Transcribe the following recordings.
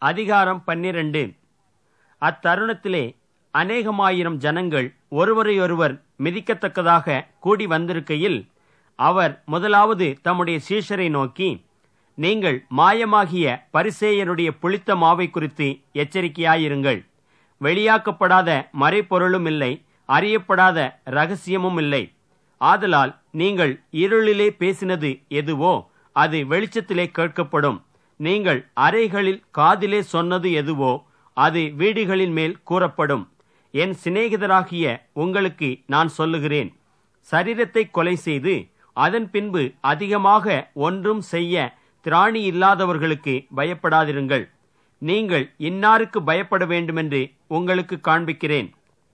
அதிகாரம் பன்னிரண்டு அத்தருணத்திலே அநேகமாயிரம் ஜனங்கள் ஒருவரையொருவர் மிதிக்கத்தக்கதாக கூடி வந்திருக்கையில் அவர் முதலாவது தம்முடைய சீஷரை நோக்கி நீங்கள் மாயமாகிய பரிசேயருடைய புளித்த மாவை குறித்து எச்சரிக்கையாயிருங்கள் வெளியாக்கப்படாத மறைப்பொருளும் இல்லை அறியப்படாத ரகசியமும் இல்லை ஆதலால் நீங்கள் இருளிலே பேசினது எதுவோ அது வெளிச்சத்திலே கேட்கப்படும் நீங்கள் அறைகளில் காதிலே சொன்னது எதுவோ அது வீடுகளின் மேல் கூறப்படும் என் சிநேகிதராகிய உங்களுக்கு நான் சொல்லுகிறேன் சரீரத்தை கொலை செய்து அதன் பின்பு அதிகமாக ஒன்றும் செய்ய திராணி இல்லாதவர்களுக்கு பயப்படாதிருங்கள் நீங்கள் இன்னாருக்கு பயப்பட வேண்டுமென்று உங்களுக்கு காண்பிக்கிறேன்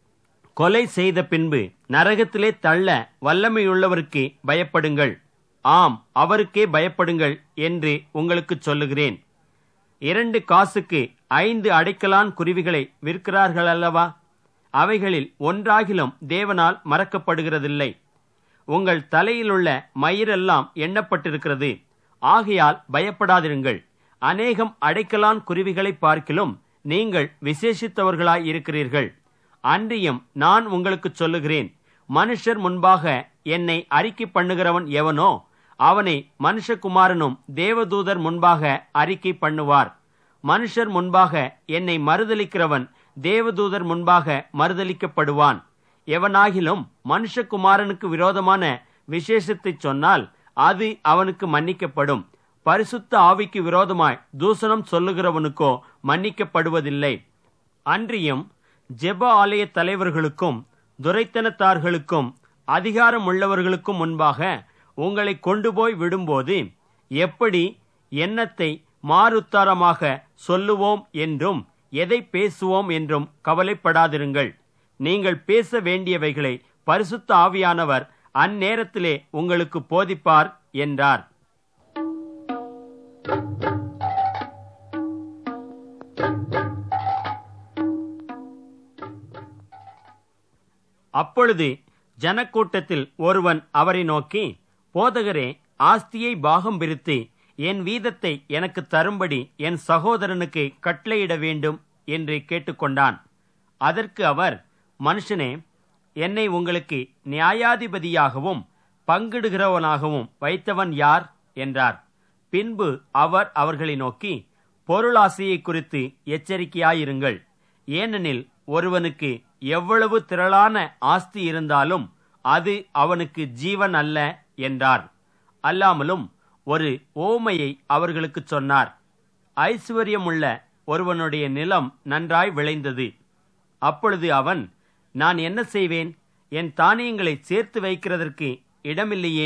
கொலை செய்த பின்பு நரகத்திலே தள்ள வல்லமையுள்ளவருக்கு பயப்படுங்கள் ஆம் அவருக்கே பயப்படுங்கள் என்று உங்களுக்கு சொல்லுகிறேன் இரண்டு காசுக்கு ஐந்து அடைக்கலான் குருவிகளை விற்கிறார்கள் அல்லவா அவைகளில் ஒன்றாகிலும் தேவனால் மறக்கப்படுகிறதில்லை உங்கள் தலையிலுள்ள மயிரெல்லாம் எண்ணப்பட்டிருக்கிறது ஆகையால் பயப்படாதிருங்கள் அநேகம் அடைக்கலான் குருவிகளை பார்க்கிலும் நீங்கள் விசேஷித்தவர்களாய் இருக்கிறீர்கள் அன்றியும் நான் உங்களுக்கு சொல்லுகிறேன் மனுஷர் முன்பாக என்னை அறிக்கை பண்ணுகிறவன் எவனோ அவனை மனுஷகுமாரனும் தேவதூதர் முன்பாக அறிக்கை பண்ணுவார் மனுஷர் முன்பாக என்னை மறுதலிக்கிறவன் தேவதூதர் முன்பாக மறுதலிக்கப்படுவான் எவனாகிலும் மனுஷகுமாரனுக்கு விரோதமான விசேஷத்தை சொன்னால் அது அவனுக்கு மன்னிக்கப்படும் பரிசுத்த ஆவிக்கு விரோதமாய் தூசணம் சொல்லுகிறவனுக்கோ மன்னிக்கப்படுவதில்லை அன்றியும் ஜெப ஆலய தலைவர்களுக்கும் துரைத்தனத்தார்களுக்கும் அதிகாரம் உள்ளவர்களுக்கும் முன்பாக உங்களை கொண்டு போய் விடும்போது எப்படி எண்ணத்தை மாறுத்தாரமாக சொல்லுவோம் என்றும் எதை பேசுவோம் என்றும் கவலைப்படாதிருங்கள் நீங்கள் பேச வேண்டியவைகளை பரிசுத்த ஆவியானவர் அந்நேரத்திலே உங்களுக்கு போதிப்பார் என்றார் அப்பொழுது ஜனக்கூட்டத்தில் ஒருவன் அவரை நோக்கி போதகரே ஆஸ்தியை பாகம் பிரித்து என் வீதத்தை எனக்கு தரும்படி என் சகோதரனுக்கு கட்டளையிட வேண்டும் என்று கேட்டுக்கொண்டான் அதற்கு அவர் மனுஷனே என்னை உங்களுக்கு நியாயாதிபதியாகவும் பங்கிடுகிறவனாகவும் வைத்தவன் யார் என்றார் பின்பு அவர் அவர்களை நோக்கி பொருளாசையை குறித்து எச்சரிக்கையாயிருங்கள் ஏனெனில் ஒருவனுக்கு எவ்வளவு திரளான ஆஸ்தி இருந்தாலும் அது அவனுக்கு ஜீவன் அல்ல என்றார் அல்லாமலும் ஒரு ஓமையை அவர்களுக்கு சொன்னார் ஐஸ்வர்யமுள்ள ஒருவனுடைய நிலம் நன்றாய் விளைந்தது அப்பொழுது அவன் நான் என்ன செய்வேன் என் தானியங்களை சேர்த்து வைக்கிறதற்கு இடமில்லையே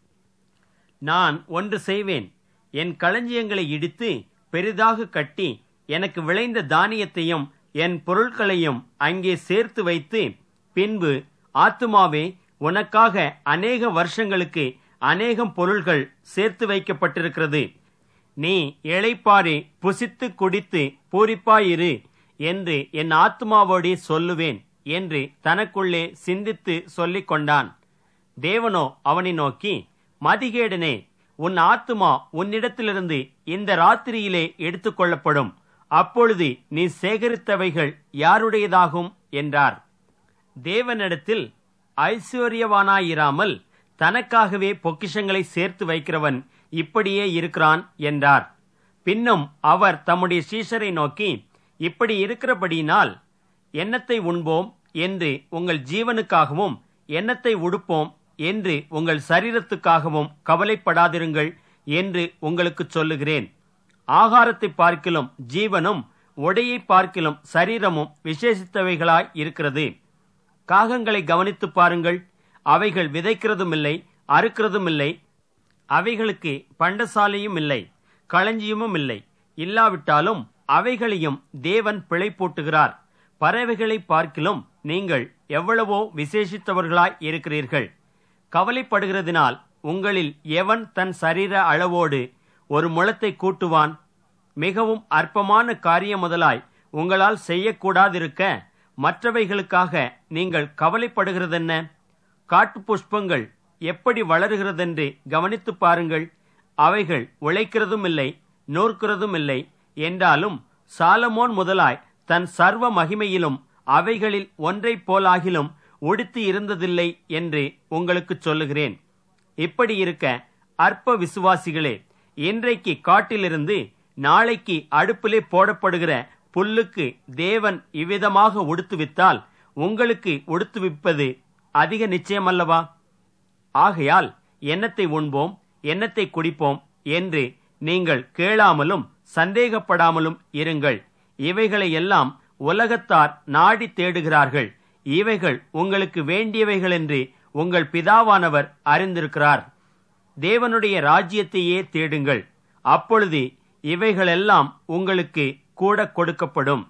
நான் ஒன்று செய்வேன் என் களஞ்சியங்களை இடித்து பெரிதாக கட்டி எனக்கு விளைந்த தானியத்தையும் என் பொருட்களையும் அங்கே சேர்த்து வைத்து பின்பு ஆத்துமாவே உனக்காக அநேக வருஷங்களுக்கு அநேகம் பொருள்கள் சேர்த்து வைக்கப்பட்டிருக்கிறது நீ இளைப்பாரி புசித்து குடித்து பூரிப்பாயிரு என்று என் ஆத்மாவோடே சொல்லுவேன் என்று தனக்குள்ளே சிந்தித்து சொல்லிக் கொண்டான் தேவனோ அவனை நோக்கி மதிகேடனே உன் ஆத்துமா உன்னிடத்திலிருந்து இந்த ராத்திரியிலே எடுத்துக்கொள்ளப்படும் அப்பொழுது நீ சேகரித்தவைகள் யாருடையதாகும் என்றார் தேவனிடத்தில் ஐஸ்வர்யவானாயிராமல் தனக்காகவே பொக்கிஷங்களை சேர்த்து வைக்கிறவன் இப்படியே இருக்கிறான் என்றார் பின்னும் அவர் தம்முடைய சீஷரை நோக்கி இப்படி இருக்கிறபடியினால் எண்ணத்தை உண்போம் என்று உங்கள் ஜீவனுக்காகவும் எண்ணத்தை உடுப்போம் என்று உங்கள் சரீரத்துக்காகவும் கவலைப்படாதிருங்கள் என்று உங்களுக்கு சொல்லுகிறேன் ஆகாரத்தை பார்க்கிலும் ஜீவனும் உடையை பார்க்கிலும் சரீரமும் விசேஷித்தவைகளாய் இருக்கிறது காகங்களை கவனித்து பாருங்கள் அவைகள் விதைக்கிறதும் இல்லை அறுக்கிறதும் இல்லை அவைகளுக்கு பண்டசாலையும் இல்லை களஞ்சியமும் இல்லை இல்லாவிட்டாலும் அவைகளையும் தேவன் பிழை போட்டுகிறார் பறவைகளை பார்க்கிலும் நீங்கள் எவ்வளவோ விசேஷித்தவர்களாய் இருக்கிறீர்கள் கவலைப்படுகிறதினால் உங்களில் எவன் தன் சரீர அளவோடு ஒரு முளத்தை கூட்டுவான் மிகவும் அற்பமான காரியம் முதலாய் உங்களால் செய்யக்கூடாதிருக்க மற்றவைகளுக்காக நீங்கள் கவலைப்படுகிறதென்ன காட்டு புஷ்பங்கள் எப்படி வளருகிறதென்று கவனித்து பாருங்கள் அவைகள் உழைக்கிறதும் இல்லை நூற்கிறதும் இல்லை என்றாலும் சாலமோன் முதலாய் தன் சர்வ மகிமையிலும் அவைகளில் ஒன்றைப் போலாகிலும் உடுத்தி இருந்ததில்லை என்று உங்களுக்கு சொல்லுகிறேன் இப்படி இருக்க அற்ப விசுவாசிகளே இன்றைக்கு காட்டிலிருந்து நாளைக்கு அடுப்பிலே போடப்படுகிற புல்லுக்கு தேவன் இவ்விதமாக உடுத்துவித்தால் உங்களுக்கு உடுத்துவிப்பது அதிக நிச்சயமல்லவா ஆகையால் எண்ணத்தை உண்போம் எண்ணத்தை குடிப்போம் என்று நீங்கள் கேளாமலும் சந்தேகப்படாமலும் இருங்கள் இவைகளை எல்லாம் உலகத்தார் நாடி தேடுகிறார்கள் இவைகள் உங்களுக்கு வேண்டியவைகள் என்று உங்கள் பிதாவானவர் அறிந்திருக்கிறார் தேவனுடைய ராஜ்யத்தையே தேடுங்கள் அப்பொழுது இவைகளெல்லாம் உங்களுக்கு கூட கொடுக்கப்படும்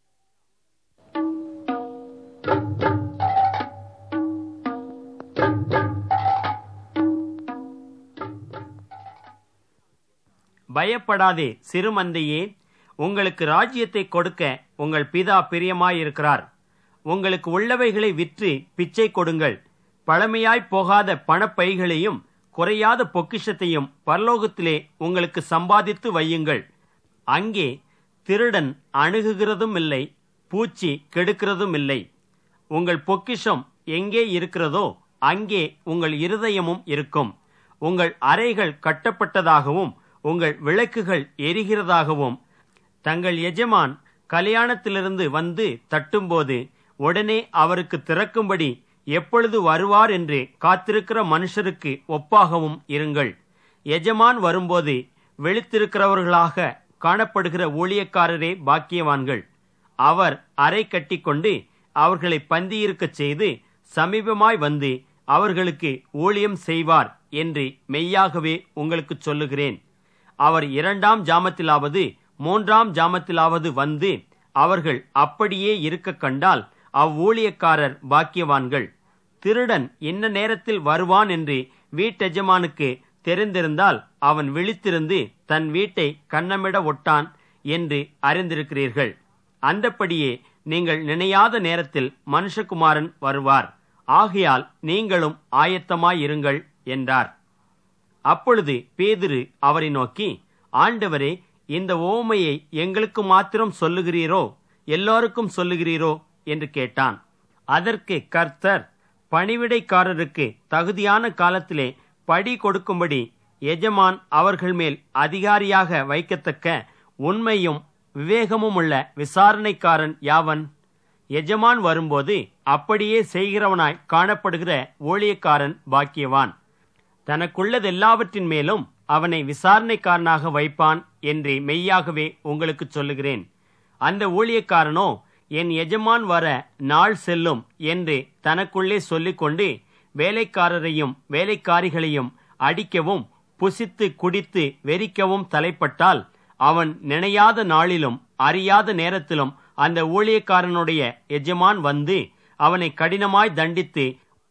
பயப்படாதே சிறுமந்தையே உங்களுக்கு ராஜ்யத்தை கொடுக்க உங்கள் பிதா பிரியமாயிருக்கிறார் உங்களுக்கு உள்ளவைகளை விற்று பிச்சை கொடுங்கள் பழமையாய் போகாத பணப்பைகளையும் குறையாத பொக்கிஷத்தையும் பரலோகத்திலே உங்களுக்கு சம்பாதித்து வையுங்கள் அங்கே திருடன் அணுகுகிறதும் இல்லை பூச்சி கெடுக்கிறதும் இல்லை உங்கள் பொக்கிஷம் எங்கே இருக்கிறதோ அங்கே உங்கள் இருதயமும் இருக்கும் உங்கள் அறைகள் கட்டப்பட்டதாகவும் உங்கள் விளக்குகள் எரிகிறதாகவும் தங்கள் எஜமான் கல்யாணத்திலிருந்து வந்து தட்டும்போது உடனே அவருக்கு திறக்கும்படி எப்பொழுது வருவார் என்று காத்திருக்கிற மனுஷருக்கு ஒப்பாகவும் இருங்கள் எஜமான் வரும்போது விழித்திருக்கிறவர்களாக காணப்படுகிற ஊழியக்காரரே பாக்கியவான்கள் அவர் அறை கட்டிக்கொண்டு அவர்களை பந்தியிருக்கச் செய்து சமீபமாய் வந்து அவர்களுக்கு ஊழியம் செய்வார் என்று மெய்யாகவே உங்களுக்கு சொல்லுகிறேன் அவர் இரண்டாம் ஜாமத்திலாவது மூன்றாம் ஜாமத்திலாவது வந்து அவர்கள் அப்படியே இருக்க கண்டால் அவ்வூழியக்காரர் பாக்கியவான்கள் திருடன் இன்ன நேரத்தில் வருவான் என்று வீட்டெஜமானுக்கு தெரிந்திருந்தால் அவன் விழித்திருந்து தன் வீட்டை கண்ணமிட ஒட்டான் என்று அறிந்திருக்கிறீர்கள் அந்தப்படியே நீங்கள் நினையாத நேரத்தில் மனுஷகுமாரன் வருவார் ஆகையால் நீங்களும் ஆயத்தமாயிருங்கள் என்றார் அப்பொழுது பேதிரு அவரை நோக்கி ஆண்டவரே இந்த ஓமையை எங்களுக்கு மாத்திரம் சொல்லுகிறீரோ எல்லோருக்கும் சொல்லுகிறீரோ என்று கேட்டான் அதற்கு கர்த்தர் பணிவிடைக்காரருக்கு தகுதியான காலத்திலே படி கொடுக்கும்படி எஜமான் அவர்கள் மேல் அதிகாரியாக வைக்கத்தக்க உண்மையும் விவேகமும் உள்ள விசாரணைக்காரன் யாவன் எஜமான் வரும்போது அப்படியே செய்கிறவனாய் காணப்படுகிற ஊழியக்காரன் பாக்கியவான் தனக்குள்ளதெல்லாவற்றின் மேலும் அவனை விசாரணைக்காரனாக வைப்பான் என்று மெய்யாகவே உங்களுக்கு சொல்லுகிறேன் அந்த ஊழியக்காரனோ என் எஜமான் வர நாள் செல்லும் என்று தனக்குள்ளே சொல்லிக்கொண்டு வேலைக்காரரையும் வேலைக்காரிகளையும் அடிக்கவும் புசித்து குடித்து வெறிக்கவும் தலைப்பட்டால் அவன் நினையாத நாளிலும் அறியாத நேரத்திலும் அந்த ஊழியக்காரனுடைய எஜமான் வந்து அவனை கடினமாய் தண்டித்து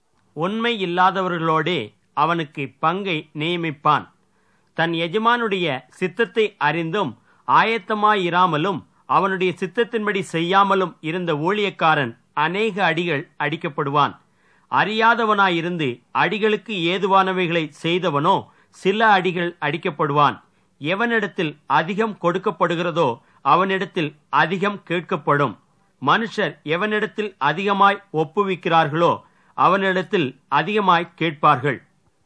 உண்மை இல்லாதவர்களோடே அவனுக்கு பங்கை நியமிப்பான் தன் எஜமானுடைய சித்தத்தை அறிந்தும் ஆயத்தமாயிராமலும் அவனுடைய சித்தத்தின்படி செய்யாமலும் இருந்த ஊழியக்காரன் அநேக அடிகள் அடிக்கப்படுவான் அறியாதவனாயிருந்து அடிகளுக்கு ஏதுவானவைகளை செய்தவனோ சில அடிகள் அடிக்கப்படுவான் எவனிடத்தில் அதிகம் கொடுக்கப்படுகிறதோ அவனிடத்தில் அதிகம் கேட்கப்படும் மனுஷர் எவனிடத்தில் அதிகமாய் ஒப்புவிக்கிறார்களோ அவனிடத்தில் அதிகமாய் கேட்பார்கள்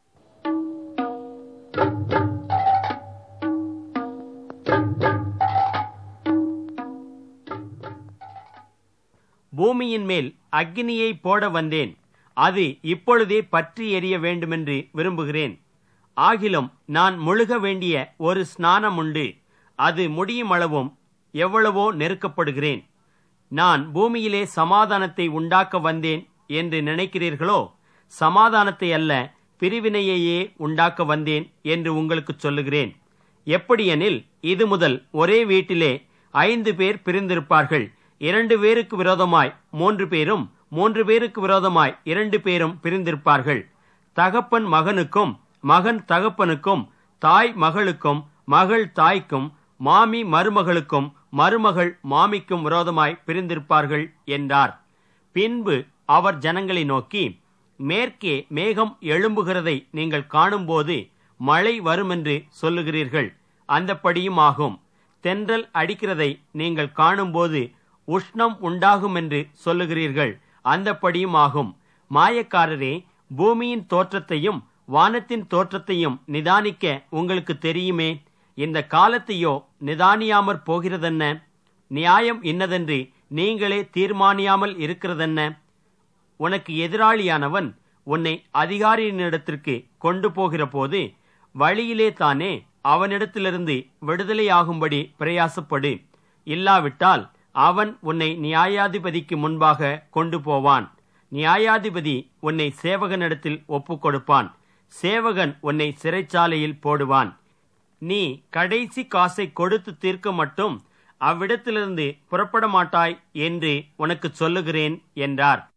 பூமியின் மேல் அக்னியை போட வந்தேன் அது இப்பொழுதே பற்றி எரிய வேண்டுமென்று விரும்புகிறேன் ஆகிலும் நான் முழுக வேண்டிய ஒரு ஸ்நானம் உண்டு அது முடியும் அளவும் எவ்வளவோ நெருக்கப்படுகிறேன் நான் பூமியிலே சமாதானத்தை உண்டாக்க வந்தேன் என்று நினைக்கிறீர்களோ சமாதானத்தை அல்ல பிரிவினையையே உண்டாக்க வந்தேன் என்று உங்களுக்கு சொல்லுகிறேன் எப்படியெனில் இது முதல் ஒரே வீட்டிலே ஐந்து பேர் பிரிந்திருப்பார்கள் இரண்டு பேருக்கு விரோதமாய் மூன்று பேரும் மூன்று பேருக்கு விரோதமாய் இரண்டு பேரும் பிரிந்திருப்பார்கள் தகப்பன் மகனுக்கும் மகன் தகப்பனுக்கும் தாய் மகளுக்கும் மகள் தாய்க்கும் மாமி மருமகளுக்கும் மருமகள் மாமிக்கும் விரோதமாய் பிரிந்திருப்பார்கள் என்றார் பின்பு அவர் ஜனங்களை நோக்கி மேற்கே மேகம் எழும்புகிறதை நீங்கள் காணும்போது மழை வருமென்று சொல்லுகிறீர்கள் அந்தப்படியும் ஆகும் தென்றல் அடிக்கிறதை நீங்கள் காணும்போது உஷ்ணம் உண்டாகும் என்று சொல்லுகிறீர்கள் அந்தப்படியும் ஆகும் மாயக்காரரே பூமியின் தோற்றத்தையும் வானத்தின் தோற்றத்தையும் நிதானிக்க உங்களுக்கு தெரியுமே இந்த காலத்தையோ நிதானியாமற் போகிறதென்ன நியாயம் இன்னதென்று நீங்களே தீர்மானியாமல் இருக்கிறதென்ன உனக்கு எதிராளியானவன் உன்னை அதிகாரியினிடத்திற்கு கொண்டு போகிற போது வழியிலே தானே அவனிடத்திலிருந்து விடுதலையாகும்படி பிரயாசப்படு இல்லாவிட்டால் அவன் உன்னை நியாயாதிபதிக்கு முன்பாக கொண்டு போவான் நியாயாதிபதி உன்னை சேவகனிடத்தில் ஒப்புக் கொடுப்பான் சேவகன் உன்னை சிறைச்சாலையில் போடுவான் நீ கடைசி காசை கொடுத்து தீர்க்க மட்டும் அவ்விடத்திலிருந்து புறப்பட மாட்டாய் என்று உனக்கு சொல்லுகிறேன் என்றார்